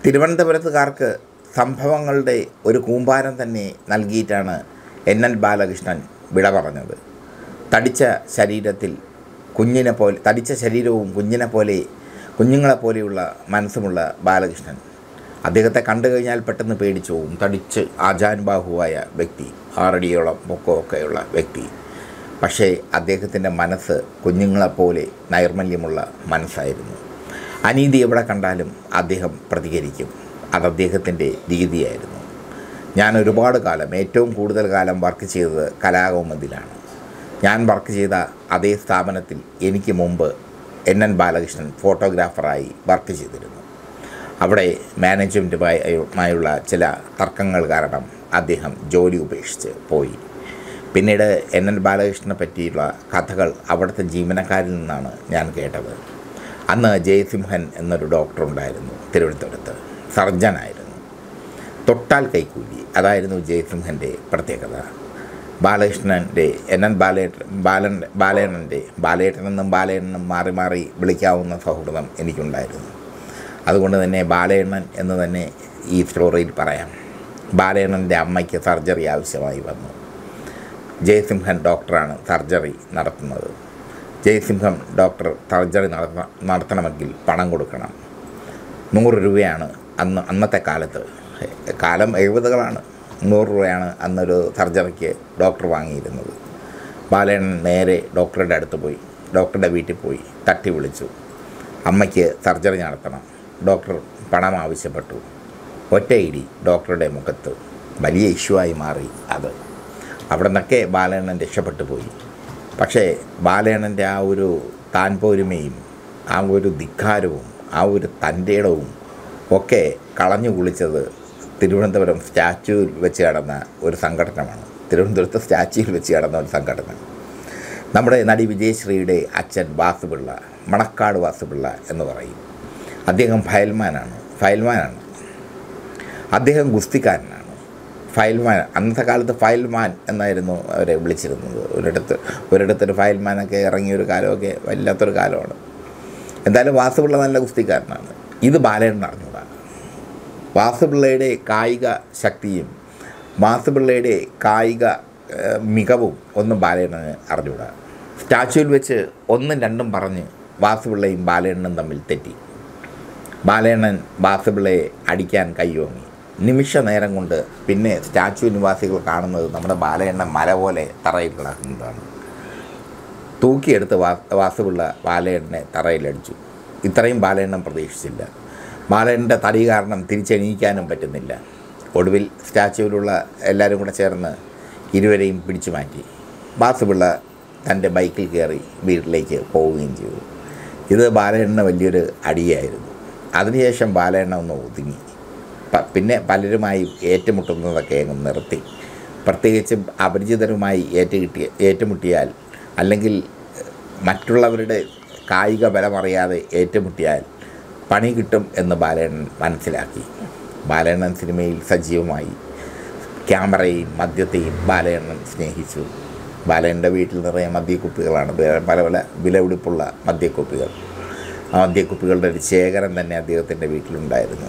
തിരുവനന്തപുരത്തുകാർക്ക് സംഭവങ്ങളുടെ ഒരു കൂമ്പാരം തന്നെ നൽകിയിട്ടാണ് എൻ എൻ ബാലകൃഷ്ണൻ വിട പറഞ്ഞത് തടിച്ച ശരീരത്തിൽ കുഞ്ഞിനെ പോലെ തടിച്ച ശരീരവും കുഞ്ഞിനെ പോലെ കുഞ്ഞുങ്ങളെ പോലെയുള്ള മനസ്സുമുള്ള ബാലകൃഷ്ണൻ അദ്ദേഹത്തെ കണ്ടു കഴിഞ്ഞാൽ പെട്ടെന്ന് പേടിച്ചു പോകും തടിച്ച് ആജാൻബാഹുവായ വ്യക്തി ആറടിയോളം പൊക്കമൊക്കെയുള്ള വ്യക്തി പക്ഷേ അദ്ദേഹത്തിൻ്റെ മനസ്സ് കുഞ്ഞുങ്ങളെപ്പോലെ നൈർമല്യമുള്ള മനസ്സായിരുന്നു അനീതി എവിടെ കണ്ടാലും അദ്ദേഹം പ്രതികരിക്കും അത് അദ്ദേഹത്തിൻ്റെ രീതിയായിരുന്നു ഞാൻ ഒരുപാട് കാലം ഏറ്റവും കൂടുതൽ കാലം വർക്ക് ചെയ്തത് കലാകൗമുദിലാണ് ഞാൻ വർക്ക് ചെയ്ത അതേ സ്ഥാപനത്തിൽ എനിക്ക് മുമ്പ് എൻ എൻ ബാലകൃഷ്ണൻ ഫോട്ടോഗ്രാഫറായി വർക്ക് ചെയ്തിരുന്നു അവിടെ മാനേജ്മെൻറ്റുമായുള്ള ചില തർക്കങ്ങൾ കാരണം അദ്ദേഹം ജോലി ഉപേക്ഷിച്ച് പോയി പിന്നീട് എൻ എൻ ബാലകൃഷ്ണനെ പറ്റിയുള്ള കഥകൾ അവിടുത്തെ ജീവനക്കാരിൽ നിന്നാണ് ഞാൻ കേട്ടത് അന്ന് ജയസിംഹൻ എന്നൊരു ഡോക്ടർ ഉണ്ടായിരുന്നു തിരുവനന്തപുരത്ത് സർജനായിരുന്നു തൊട്ടാൽ കൈക്കൂലി അതായിരുന്നു ജയസിംഹൻ്റെ പ്രത്യേകത ബാലകൃഷ്ണൻ്റെ എൻ എൻ ബാലേട്ടൻ ബാലൻ ബാലേട്ടൻ്റെ ബാലേട്ടനെന്നും ബാലേട്ടനും മാറി മാറി വിളിക്കാവുന്ന സൗഹൃദം എനിക്കുണ്ടായിരുന്നു അതുകൊണ്ട് തന്നെ ബാലേണ്ണൻ എന്ന് തന്നെ ഈ സ്റ്റോറിയിൽ പറയാം ബാലേണ്ണൻ്റെ അമ്മയ്ക്ക് സർജറി ആവശ്യമായി വന്നു ജയസിംഹൻ ഡോക്ടറാണ് സർജറി നടത്തുന്നത് ജയസിംഹം ഡോക്ടർ സർജറി നടത്ത നടത്തണമെങ്കിൽ പണം കൊടുക്കണം നൂറ് രൂപയാണ് അന്ന് അന്നത്തെ കാലത്ത് കാലം എഴുപതുകളാണ് നൂറ് രൂപയാണ് അന്നൊരു സർജറിക്ക് ഡോക്ടർ വാങ്ങിയിരുന്നത് ബാലേണ്ണൻ നേരെ ഡോക്ടറുടെ അടുത്ത് പോയി ഡോക്ടറുടെ വീട്ടിൽ പോയി തട്ടി വിളിച്ചു അമ്മയ്ക്ക് സർജറി നടത്തണം ഡോക്ടർ പണം ആവശ്യപ്പെട്ടു ഒറ്റയിടി ഡോക്ടറുടെ മുഖത്ത് വലിയ ഇഷ്യൂ ആയി മാറി അത് അവിടെ നിന്നൊക്കെ ബാലണ്ണൻ രക്ഷപ്പെട്ടു പോയി പക്ഷേ ബാലണ്ണൻ്റെ ആ ഒരു താൻ പോരുമയും ആ ഒരു ധിക്കാരവും ആ ഒരു തൻ്റെ ഇടവും ഒക്കെ കളഞ്ഞു കുളിച്ചത് തിരുവനന്തപുരം സ്റ്റാച്യൂവിൽ വെച്ച് നടന്ന ഒരു സംഘടനമാണ് തിരുവനന്തപുരത്ത് സ്റ്റാച്യൂവിൽ വെച്ച് നടന്ന ഒരു സംഘടന നമ്മുടെ നടി വിജയശ്രീയുടെ അച്ഛൻ വാസുപിള്ള മണക്കാട് വാസുപിള്ള എന്ന് പറയും അദ്ദേഹം ഫയൽമാനാണ് ഫയൽമാനാണ് അദ്ദേഹം ഗുസ്തിക്കാരനാണ് ഫയൽമാൻ അന്നത്തെ കാലത്ത് ഫയൽമാൻ എന്നായിരുന്നു അവരെ വിളിച്ചിരുന്നത് ഒരിടത്ത് ഒരിടത്തൊരു ഫയൽമാനൊക്കെ ഇറങ്ങിയ ഒരു കാലമൊക്കെ വല്ലാത്തൊരു കാലമാണ് എന്തായാലും വാസുപിള്ള നല്ല ഗുസ്തിക്കാരനാണ് ഇത് ബാലേണ്ണൻ അറിഞ്ഞൂടാ വാസുപിള്ളയുടെ കായിക ശക്തിയും വാസുപിള്ളയുടെ കായിക ഏഹ്, മികവും ഒന്നും ബാലേണ്ണന് അറിഞ്ഞൂടാ സ്റ്റാച്യൂവിൽ വെച്ച് ഒന്നും രണ്ടും പറഞ്ഞ് വാസുപിള്ളയും ബാലേണ്ണനും തമ്മിൽ തെറ്റി ബാലേണ്ണൻ വാസുപിള്ളയെ അടിക്കാൻ കൈയോങ്ങി നിമിഷ നേരം കൊണ്ട് പിന്നെ സ്റ്റാച്യു നിവാസികൾ കാണുന്നത് നമ്മുടെ ബാലയെണ്ണ മല പോലെ തറയിൽ കിടക്കുന്നതാണ് തൂക്കിയെടുത്ത് വാ വാസുപിള്ള ബാലയെണ്ണനെ തറയിലടിച്ചു ഇത്രയും ബാലയെണ്ണം പ്രതീക്ഷിച്ചില്ല ബാലയണ്ണൻ്റെ തടി കാരണം തിരിച്ചെണീക്കാനും പറ്റുന്നില്ല ഒടുവിൽ സ്റ്റാച്യുവിലുള്ള എല്ലാവരും കൂടെ ചേർന്ന് ഇരുവരെയും പിടിച്ചു മാറ്റി വാസുപിള്ള തൻ്റെ ബൈക്കിൽ കയറി വീട്ടിലേക്ക് പോവുകയും ചെയ്തു ഇത് ബാലയണ്ണന് വലിയൊരു അടിയായിരുന്നു അതിനുശേഷം ബാലയണ്ണ ഒന്ന് ഒതുങ്ങി പ- പിന്നെ പലരുമായി ഏറ്റുമുട്ടുന്നതൊക്കെ അങ്ങ് നിർത്തി പ്രത്യേകിച്ചും അപരിചിതരുമായി ഏറ്റുകിട്ടിയ ഏറ്റുമുട്ടിയാൽ അല്ലെങ്കിൽ മറ്റുള്ളവരുടെ കായിക ബലമറിയാതെ ഏറ്റുമുട്ടിയാൽ പണി കിട്ടും എന്ന് ബാലണ്ണൻ മനസ്സിലാക്കി ബാലണ്ണൻ സിനിമയിൽ സജീവമായി ക്യാമറയും മദ്യത്തെയും ബാലണ്ണൻ സ്നേഹിച്ചു ബാലൻ്റെ വീട്ടിൽ നിറയെ മദ്യക്കുപ്പികളാണ് വേ- പല പല വിലപിടിപ്പുള്ള മദ്യക്കുപ്പികൾ ആ മദ്യക്കുപ്പികളുടെ ഒരു ശേഖരം തന്നെ അദ്ദേഹത്തിൻ്റെ വീട്ടിലുണ്ടായിരുന്നു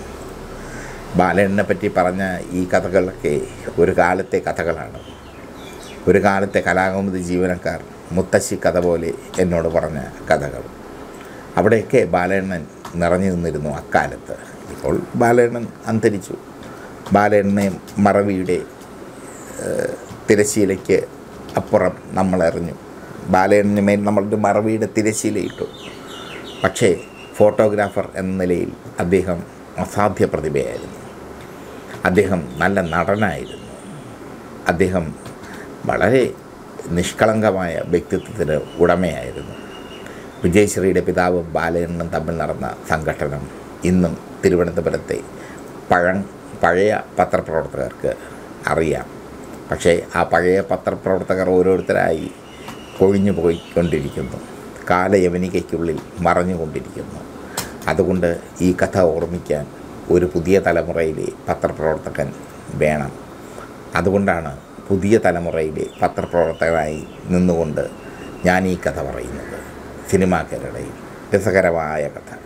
ബാലനെ പറ്റി പറഞ്ഞ ഈ കഥകളൊക്കെ ഒരു കാലത്തെ കഥകളാണ് ഒരു കാലത്തെ കലാകൗമുദി ജീവനക്കാർ മുത്തശ്ശി കഥ പോലെ എന്നോട് പറഞ്ഞ കഥകൾ അവിടെയൊക്കെ ബാലണ്ണൻ നിറഞ്ഞു നിന്നിരുന്നു അക്കാലത്ത് ഇപ്പോൾ ബാലണ്ണൻ അന്തരിച്ചു ബാലണ്ണനെ മറവിയുടെ ഏഹ്, തിരശ്ശീലയ്ക്ക് അപ്പുറം നമ്മളെറിഞ്ഞു ബാലണ്ണന് മേൽ നമ്മളൊരു മറവിയുടെ തിരശ്ശീലയിട്ടു പക്ഷേ ഫോട്ടോഗ്രാഫർ എന്ന നിലയിൽ അദ്ദേഹം അസാധ്യ പ്രതിഭയായിരുന്നു അദ്ദേഹം നല്ല നടനായിരുന്നു അദ്ദേഹം വളരെ നിഷ്കളങ്കമായ വ്യക്തിത്വത്തിന് ഉടമയായിരുന്നു വിജയശ്രീയുടെ പിതാവും ബാലണ്ണനും തമ്മിൽ നടന്ന സംഘട്ടനം ഇന്നും തിരുവനന്തപുരത്തെ പഴ പഴയ പത്രപ്രവർത്തകർക്ക് അറിയാം പക്ഷേ ആ പഴയ പത്രപ്രവർത്തകർ ഓരോരുത്തരായി കൊഴിഞ്ഞു പോയിക്കൊണ്ടിരിക്കുന്നു കാലയവനികയ്ക്കുള്ളിൽ മറഞ്ഞുകൊണ്ടിരിക്കുന്നു അതുകൊണ്ട് ഈ കഥ ഓർമ്മിക്കാൻ ഒരു പുതിയ തലമുറയിലെ പത്രപ്രവർത്തകൻ വേണം അതുകൊണ്ടാണ് പുതിയ തലമുറയിലെ പത്രപ്രവർത്തകനായി നിന്നുകൊണ്ട് ഞാൻ ഈ കഥ പറയുന്നത് സിനിമാ കേരളയിൽ രസകരമായ കഥ